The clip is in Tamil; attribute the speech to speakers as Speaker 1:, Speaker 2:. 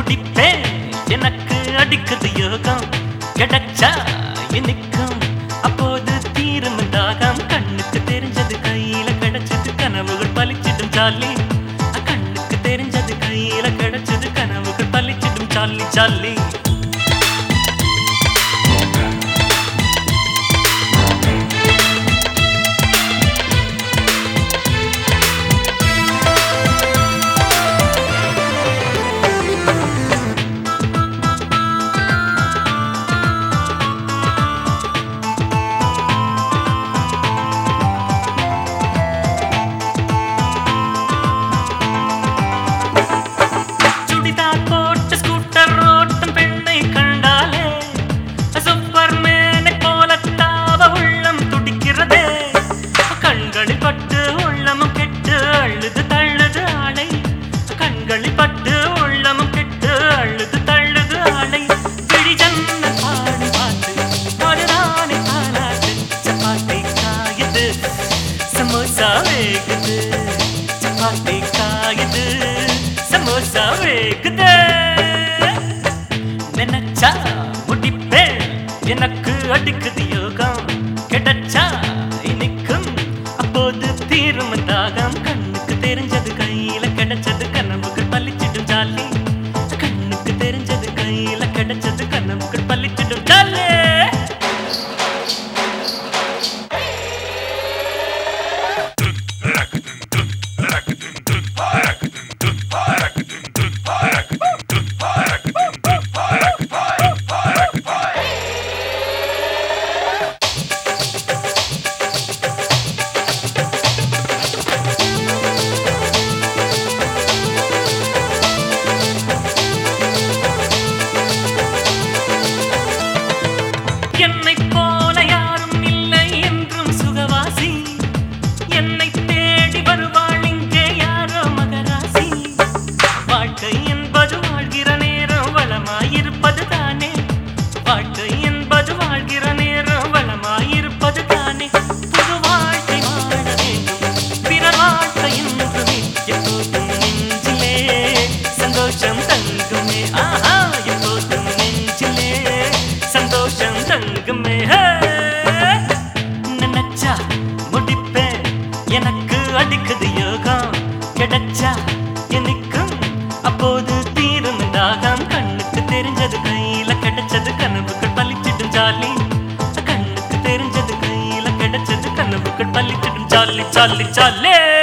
Speaker 1: முடிப்பேன் எனக்கு அடிக்குது யோகம் கிடைச்சா இனிக்கும் அப்போது தீரும் தாகம் கண்ணுக்கு தெரிஞ்சது கையில கிடைச்சது கனவுகள் பலிச்சிடும் சாலி கண்ணுக்கு தெரிஞ்சது கையில கிடைச்சது கனவுகள் பலிச்சிடும் சாலி சாலி சுடிதார் போட்டு ஸ்கூட்டர் ஓட்டும் பெண்ணை கண்டாலே சூப்பர் மேனை போல தாவ உள்ளம் துடிக்கிறதே கண்களில் பட்டு உள்ளமும் கெட்டு அழுது தள்ளுது ஆளை கண்களில் பட்டு உள்ளமும் கெட்டு அழுது தள்ளுது ஆளை விழி ஜன்ன பாடி பார்த்து பாடுறானே தாலாட்டு சப்பாத்தி காயுது சமோசா வேகுது சப்பாத்தி காயுது சமோசா வேகுது நினைச்சா முடிப்பேன் எனக்கு அடிக்குது யோகம் கிடைச்சா இனிக்கும் அப்போது தீரும் தாகம் கண்ணுக்கு தெரிஞ்சது கையில கிடைச்சது கனவுகள் பலிச்சிடும் ஜாலி கண்ணுக்கு தெரிஞ்சது கையில கிடைச்சது கனவுகள் பலிச்சிடும் ஜாலி என்னைப் போல யாரும் இல்லை என்றும் சுகவாசி என்னை தேடி வருவாள் இங்கே யாரோ மகராசி வாழ்க்கை என்பது வாழ்கிற நேரம் வளமாயிருப்பது தானே வாழ்க்கை என்பது வாழ்கிற நேரம் வளமாயிருப்பது தானே புது வாழ்க்கை வாழ வேண்டும் பிறர் வாழ்க்கை என்றுமே எப்போதும் நெஞ்சிலே சந்தோஷம் தங்குமே ஆஹா எப்போதும் நெஞ்சிலே சந்தோஷம் தங்குமே ஹே! நினைச்சா முடிப்பேன் எனக்கு அடிக்குது யோகம் கிடைச்சா எனக்கும் அப்போது தீரும் தாகம் கண்ணுக்கு தெரிஞ்சது கையில கிடைச்சது கனவுகள் பலிச்சிடும் ஜாலி கண்ணுக்கு தெரிஞ்சது கையில கிடைச்சது கனவுகள் பலிச்சிடும் ஜாலி ஜாலி ஜாலி